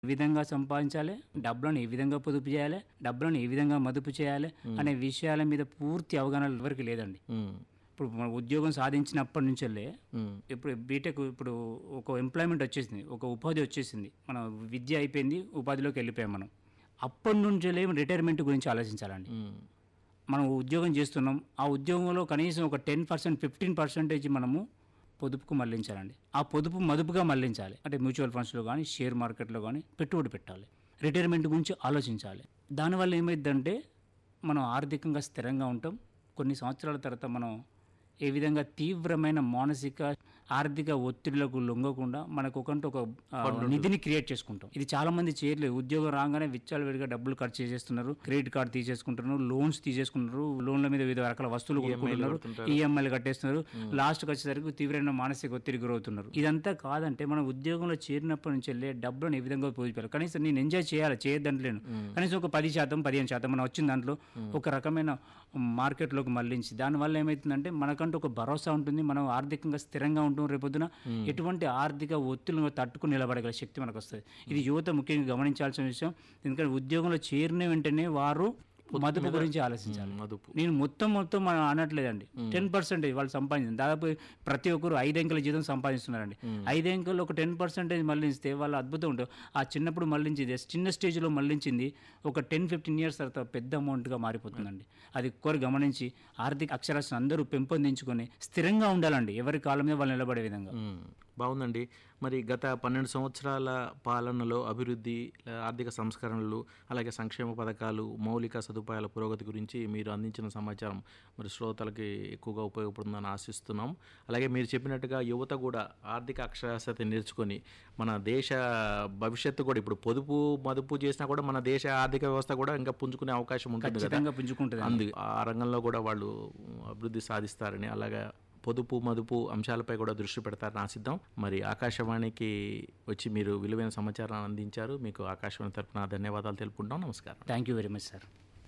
ఏ విధంగా సంపాదించాలి డబ్బులను ఏ విధంగా పొదుపు చేయాలి డబ్బులను ఏ విధంగా మదుపు చేయాలి అనే విషయాల మీద పూర్తి అవగాహన ఎవరికి లేదండి ఉమ్, ఇప్పుడు మన ఉద్యోగం సాధించినప్పటి నుంచెల్లే ఉమ్, ఇప్పుడు బీటెక్ ఇప్పుడు ఒక ఎంప్లాయ్మెంట్ వచ్చేసింది ఒక ఉపాధి వచ్చేసింది మన విద్య అయిపోయింది ఉపాధిలోకి వెళ్ళిపోయాం మనం అప్పటి నుంచెల్లే రిటైర్మెంట్ గురించి ఆలోచించాలండి ఉమ్, మనం ఉద్యోగం చేస్తున్నాం ఆ ఉద్యోగంలో కనీసం ఒక టెన్ పర్సెంట్ ఫిఫ్టీన్ పర్సెంటేజ్ మనము పొదుపుకు మళ్లించాలండి ఆ పొదుపు మదుపుగా మళ్లించాలి అంటే మ్యూచువల్ ఫండ్స్లో కానీ షేర్ మార్కెట్లో కానీ పెట్టుబడి పెట్టాలి రిటైర్మెంట్ గురించి ఆలోచించాలి దానివల్ల ఏమైందంటే మనం ఆర్థికంగా స్థిరంగా ఉంటాం కొన్ని సంవత్సరాల తర్వాత మనం ఏ విధంగా తీవ్రమైన మానసిక ఆర్థిక ఒత్తిడిలకు లొంగకుండా మనకు ఒకంటూ ఒక ఆ, నిధిని క్రియేట్ చేసుకుంటాం ఇది చాలా మంది చేయట్లేదు ఉద్యోగం రాగానే విచ్చాలు విడిగా డబ్బులు ఖర్చు చేసేస్తున్నారు క్రెడిట్ కార్డు తీసేసుకుంటున్నారు లోన్స్ తీసేసుకుంటున్నారు లోన్ల మీద వివిధ రకాల వస్తువులు కొనుక్కుంటున్నారు ఈఎంఐలు కట్టేస్తున్నారు లాస్ట్కి వచ్చేసరికి తీవ్రమైన మానసిక ఒత్తిడి గురవుతున్నారు ఇదంతా కాదంటే మనం ఉద్యోగంలో చేరినప్పటి నుంచి వెళ్ళే డబ్బులను ఏ విధంగా ఉపయోగించాలి కనీసం నేను ఎంజాయ్ చేయాలి చేయొద్దంటలేను కనీసం ఒక పది శాతం పదిహేను శాతం మనం వచ్చిన దాంట్లో ఒక రకమైన మార్కెట్లోకి మళ్ళించి దానివల్ల ఏమవుతుందంటే మనకంటూ ఒక భరోసా ఉంటుంది మనం ఆర్థికంగా స్థిరంగా ఉంటాం రేపొద్దున ఎటువంటి ఆర్థిక ఒత్తిళ్లను తట్టుకుని నిలబడగల శక్తి మనకు వస్తుంది ఇది యువత ముఖ్యంగా గమనించాల్సిన విషయం ఎందుకంటే ఉద్యోగంలో చేరిన వెంటనే వారు మదుపు గురించి ఆలోచించాలి మదుపు నేను మొత్తం మొత్తం మనం అనట్లేదండి టెన్ పర్సెంటేజ్ వాళ్ళు సంపాదించింది దాదాపు ప్రతి ఒక్కరు ఐదు అంకెల జీతం సంపాదిస్తున్నారండి ఐదు అంకెలు ఒక టెన్ పర్సెంటేజ్ మళ్ళిస్తే వాళ్ళు అద్భుతం ఉంటుంది ఆ చిన్నప్పుడు మళ్ళించింది చిన్న స్టేజ్లో మళ్ళించింది ఒక టెన్ ఫిఫ్టీన్ ఇయర్స్ తర్వాత పెద్ద అమౌంట్గా మారిపోతుందండి అది కోరి గమనించి ఆర్థిక అక్షరాస్యత అందరూ పెంపొందించుకొని స్థిరంగా ఉండాలండి ఎవరి కాలం మీద వాళ్ళు నిలబడే విధంగా ఉమ్, బాగుందండి మరి గత పన్నెండు సంవత్సరాల పాలనలో అభివృద్ధి ఆ, ఆర్థిక సంస్కరణలు అలాగే సంక్షేమ పథకాలు మౌలిక సదుపాయాల పురోగతి గురించి మీరు అందించిన సమాచారం మరి శ్రోతలకి ఎక్కువగా ఉపయోగపడుతుందని ఆశిస్తున్నాం అలాగే మీరు చెప్పినట్టుగా యువత కూడా ఆర్థిక అక్షరాస్యత నేర్చుకొని మన దేశ భవిష్యత్తు కూడా ఇప్పుడు పొదుపు మదుపు చేసినా కూడా మన దేశ ఆర్థిక వ్యవస్థ కూడా ఇంకా పుంజుకునే అవకాశం ఉంటుంది కదా ఖచ్చితంగా పుంజుకుంటుంది అందు ఆ రంగంలో కూడా వాళ్ళు అభివృద్ధి సాధిస్తారని అలాగే పొదుపు మదుపు అంశాలపై కూడా దృష్టి పెడతారని ఆశిద్దాం మరి ఆకాశవాణికి వచ్చి మీరు విలువైన సమాచారాన్ని అందించారు మీకు ఆకాశవాణి తరపున ధన్యవాదాలు తెలుపుకుంటాం నమస్కారం thank you very much sir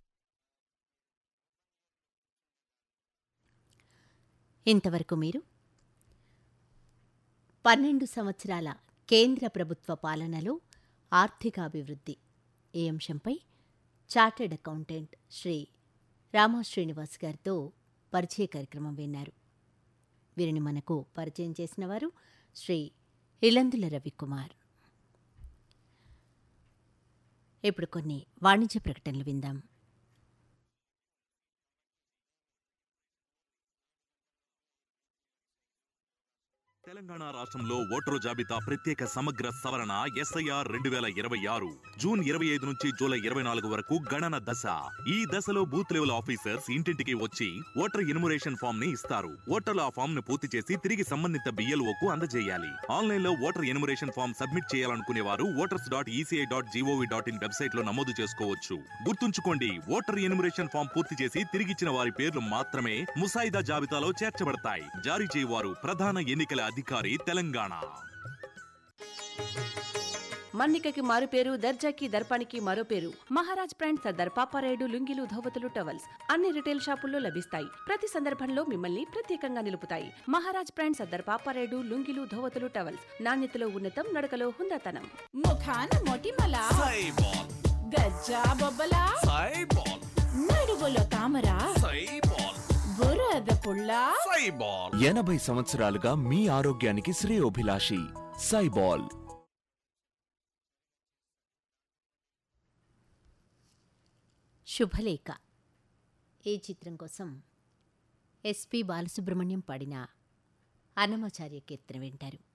ఇంతవరకు మీరు పన్నెండు సంవత్సరాల కేంద్ర ప్రభుత్వ పాలనలో ఆర్థికాభివృద్ధి ఈ అంశంపై చార్టెడ్ అకౌంటెంట్ శ్రీ రామా శ్రీనివాస్ గారితో పరిచయ కార్యక్రమం విన్నారు వీరిని మనకు పరిచయం చేసిన వారు శ్రీ ఇలందుల రవికుమార్ ఇప్పుడు కొన్ని వాణిజ్య ప్రకటనలు విందాం తెలంగాణ రాష్ట్రంలో ఓటరు జాబితా ప్రత్యేక సమగ్ర సవరణ ఎస్ఐఆర్ రెండు వేల ఇరవై ఆరు జూన్ ఇరవై ఐదు నుంచి జూలై ఇరవై నాలుగు వరకు గణన దశ ఈ దశలో బూత్ లెవెల్ ఆఫీసర్స్ ఇంటింటికి వచ్చి ఓటర్ ఎన్యుమరేషన్ ఫామ్ ని ఇస్తారు ఓటర్లు ఆ ఫామ్ ను పూర్తి చేసి తిరిగి సంబంధిత బిఎల్ఓకు అందజేయాలి ఆన్లైన్ లో ఓటర్ ఎన్యుమరేషన్ ఫామ్ సబ్మిట్ చేయాలనుకునే వారు voters dot ECI dot GOV dot in website లో నమోదు చేసుకోవచ్చు గుర్తుంచుకోండి ఓటర్ ఎన్యుమరేషన్ ఫామ్ పూర్తి చేసి తిరిగిచ్చిన వారి పేర్లు మాత్రమే ముసాయిదా జాబితాలో చేర్చబడతాయి జారీ చేయవారు ప్రధాన ఎన్నికల అధికారి తెలంగాణ మన్నికకి మారు పేరు దర్జాకి దర్పానికి మరో పేరు మహారాజ్ బ్రాండ్ సర్దార్ పాపారాయుడు లుంగిలు ధోవతులు టవల్స్ అన్ని రిటైల్ షాపుల్లో లభిస్తాయి ప్రతి సందర్భంలో మిమ్మల్ని ప్రత్యేకంగా నిలుపుతాయి మహారాజ్ బ్రాండ్ సర్దార్ పాపారాయుడు లుంగిలు ధోవతులు టవల్స్ నాణ్యతలో ఉన్నతం నడకలో హుందాతనం ముఖాన మొటిమల గజ్జా బొబ్బల నడువులో తామర బురద పుల్ల ఎనభై సంవత్సరాలుగా మీ ఆరోగ్యానికి శ్రేయోభిలాషి సైబాల్ శుభలేఖ ఈ చిత్రం కోసం ఎస్పి బాలసుబ్రహ్మణ్యం పాడిన అన్నమాచార్య కీర్తన వింటారు